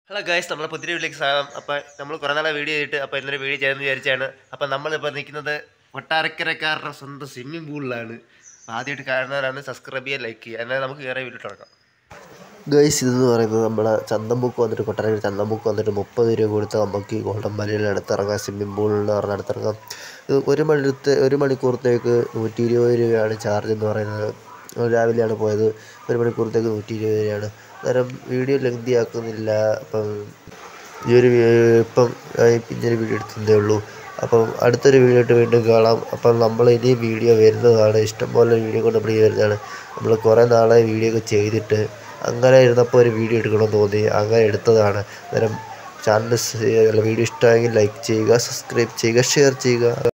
hello guys നമ്മളെ പുതിയ വീട്ടിലേക്ക് സ്വാഗതം അപ്പോൾ നമ്മൾ കുറേ നാളെ വീഡിയോ ചെയ്തിട്ട് അപ്പോൾ ഇന്നൊരു വീഡിയോ ചെയ്യാമെന്ന് വിചാരിച്ചാണ് അപ്പോൾ നമ്മളിപ്പോൾ നിൽക്കുന്നത് കൊട്ടാരക്കരക്കാരുടെ സ്വന്തം സ്വിമ്മിംഗ് പൂളിലാണ് ആദ്യമായിട്ട് കാണുന്നവരാണ് സബ്സ്ക്രൈബ് ചെയ്യുക ലൈക്ക് ചെയ്യുക എന്നാൽ നമുക്ക് കയറി വീഡിയോ തുടങ്ങാം ഗൈസ് ഇതെന്ന് പറയുന്നത് നമ്മളെ ചന്തംബുക്ക് വന്നിട്ട് കൊട്ടാരക്കര ചന്തംബുക്ക് വന്നിട്ട് മുപ്പത് രൂപ കൊടുത്ത് നമുക്ക് ഈ ഗോൾഡൻ മലയിൽ അടുത്തിറങ്ങാം സ്വിമ്മിംഗ് പൂളിൽ പറഞ്ഞ അടുത്തിറങ്ങാം ഇത് ഒരു മണിത്തെ ഒരു മണിക്കൂറത്തേക്ക് നൂറ്റി ഇരുപത് രൂപയാണ് ചാർജ് എന്ന് പറയുന്നത് രാവിലെയാണ് പോയത് ഒരു മണിക്കൂറത്തേക്ക് നൂറ്റി ഇരുപത് രൂപയാണ് അന്നേരം വീഡിയോ ലെങ്തി ആക്കുന്നില്ല അപ്പം ഈ ഒരു വീ- ഇപ്പം ഞാൻ പിന്നൊരു വീഡിയോ എടുത്തതേ ഉള്ളൂ അപ്പം അടുത്തൊരു വീഡിയോ ആയിട്ട് വീണ്ടും കാണാം അപ്പം നമ്മൾ ഇനി വീഡിയോ വരുന്നതാണ് ഇഷ്ടംപോലെ വീഡിയോ കൊണ്ട് നമ്മൾ ഈ വരുന്നതാണ് നമ്മൾ കുറേ നാളെ വീഡിയോ ഒക്കെ ചെയ്തിട്ട് അങ്ങനെ ഇരുന്നപ്പോൾ ഒരു വീഡിയോ എടുക്കണമെന്ന് തോന്നി അങ്ങനെ എടുത്തതാണ് അന്നേരം ചാനൽ വീഡിയോ ഇഷ്ടമായെങ്കിൽ ലൈക്ക് ചെയ്യുക സബ്സ്ക്രൈബ് ചെയ്യുക ഷെയർ ചെയ്യുക